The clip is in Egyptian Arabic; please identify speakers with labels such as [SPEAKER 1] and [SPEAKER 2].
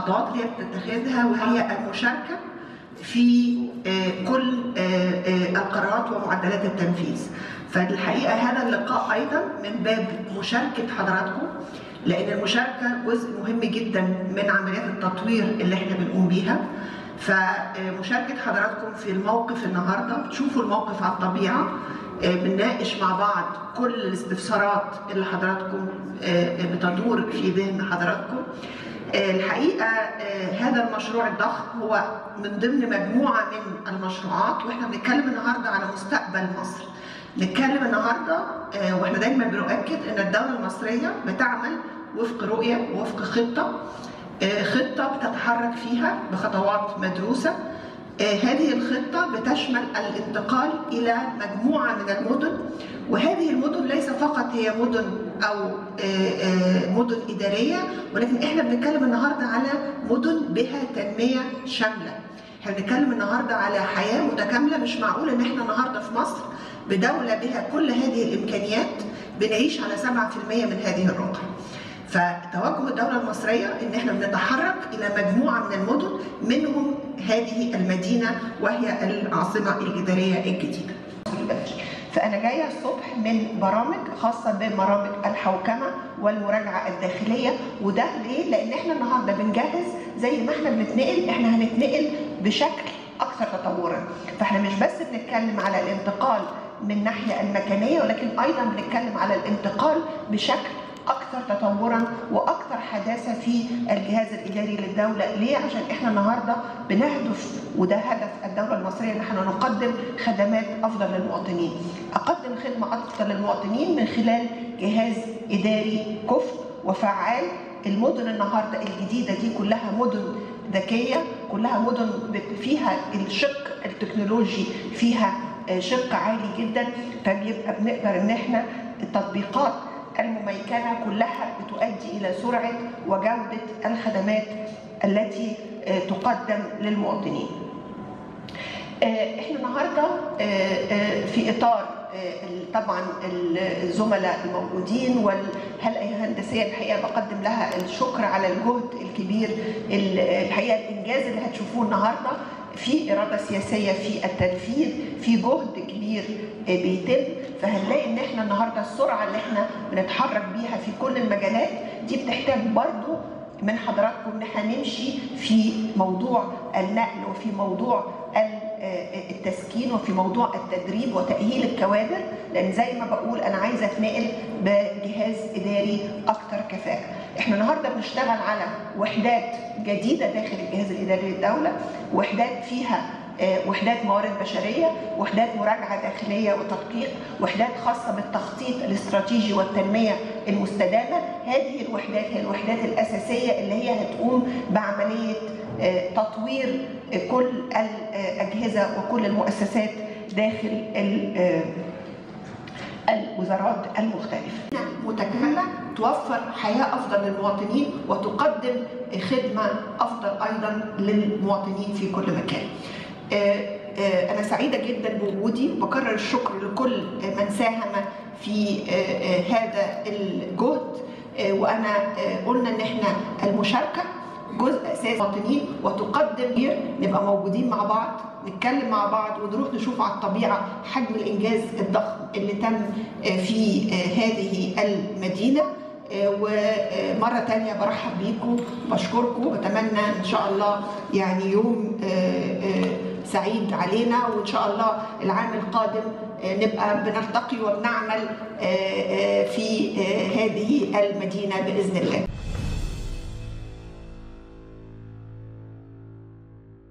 [SPEAKER 1] الخطوات اللي هي بتتخذها وهي المشاركه في كل القرارات ومعدلات التنفيذ فالحقيقه هذا اللقاء ايضا من باب مشاركه حضراتكم لان المشاركه جزء مهم جدا من عمليات التطوير اللي احنا بنقوم بيها فمشاركه حضراتكم في الموقف النهارده بتشوفوا الموقف على الطبيعه بنناقش مع بعض كل الاستفسارات اللي حضراتكم بتدور في ذهن حضراتكم الحقيقه هذا المشروع الضخم هو من ضمن مجموعه من المشروعات واحنا بنتكلم النهارده على مستقبل مصر نتكلم النهارده واحنا دايما بنؤكد ان الدوله المصريه بتعمل وفق رؤيه ووفق خطه خطه بتتحرك فيها بخطوات مدروسه هذه الخطه بتشمل الانتقال الى مجموعه من المدن وهذه المدن ليس فقط هي مدن او مدن اداريه ولكن احنا بنتكلم النهارده على مدن بها تنميه شامله احنا بنتكلم النهارده على حياه متكامله مش معقول ان احنا النهارده في مصر بدوله بها كل هذه الامكانيات بنعيش على 7% من هذه الرقعه فتوجه الدولة المصرية إن إحنا بنتحرك إلى مجموعة من المدن منهم هذه المدينة وهي العاصمة الإدارية الجديدة. فأنا جاية الصبح من برامج خاصة ببرامج الحوكمة والمراجعة الداخلية وده ليه؟ لأن إحنا النهاردة بنجهز زي ما إحنا بنتنقل إحنا هنتنقل بشكل أكثر تطورا. فإحنا مش بس بنتكلم على الانتقال من الناحية المكانية ولكن أيضا بنتكلم على الانتقال بشكل اكثر تطورا واكثر حداثه في الجهاز الاداري للدوله ليه عشان احنا النهارده بنهدف وده هدف الدوله المصريه ان احنا نقدم خدمات افضل للمواطنين اقدم خدمه افضل للمواطنين من خلال جهاز اداري كفء وفعال المدن النهارده الجديده دي كلها مدن ذكيه كلها مدن فيها الشق التكنولوجي فيها شق عالي جدا فبيبقى بنقدر ان احنا التطبيقات المميكنه كلها بتؤدي الى سرعه وجوده الخدمات التي تقدم للمواطنين. احنا النهارده في اطار طبعا الزملاء الموجودين والهيئه الهندسيه الحقيقه بقدم لها الشكر على الجهد الكبير الحقيقه الانجاز اللي هتشوفوه النهارده في اراده سياسيه في التنفيذ في جهد كبير بيتم فهنلاقي ان احنا النهارده السرعه اللي احنا بنتحرك بيها في كل المجالات دي بتحتاج برضو من حضراتكم ان احنا نمشي في موضوع النقل وفي موضوع التسكين وفي موضوع التدريب وتأهيل الكوادر لأن زي ما بقول أنا عايزة أتنقل بجهاز إداري أكثر كفاءة. إحنا النهارده بنشتغل على وحدات جديدة داخل الجهاز الإداري للدولة، وحدات فيها وحدات موارد بشريه، وحدات مراجعه داخليه وتدقيق، وحدات خاصه بالتخطيط الاستراتيجي والتنميه المستدامه، هذه الوحدات هي الوحدات الاساسيه اللي هي هتقوم بعمليه تطوير كل الاجهزه وكل المؤسسات داخل الوزارات المختلفه. متكامله توفر حياه افضل للمواطنين وتقدم خدمه افضل ايضا للمواطنين في كل مكان. أنا سعيدة جدا بوجودي وبكرر الشكر لكل من ساهم في هذا الجهد وأنا قلنا إن إحنا المشاركة جزء اساسي مواطنين وتقدم نبقى موجودين مع بعض نتكلم مع بعض ونروح نشوف على الطبيعه حجم الانجاز الضخم اللي تم في هذه المدينه ومره تانية برحب بيكم بشكركم وبتمنى ان شاء الله يعني يوم سعيد علينا وان شاء الله العام القادم نبقى بنلتقي وبنعمل في هذه المدينه باذن الله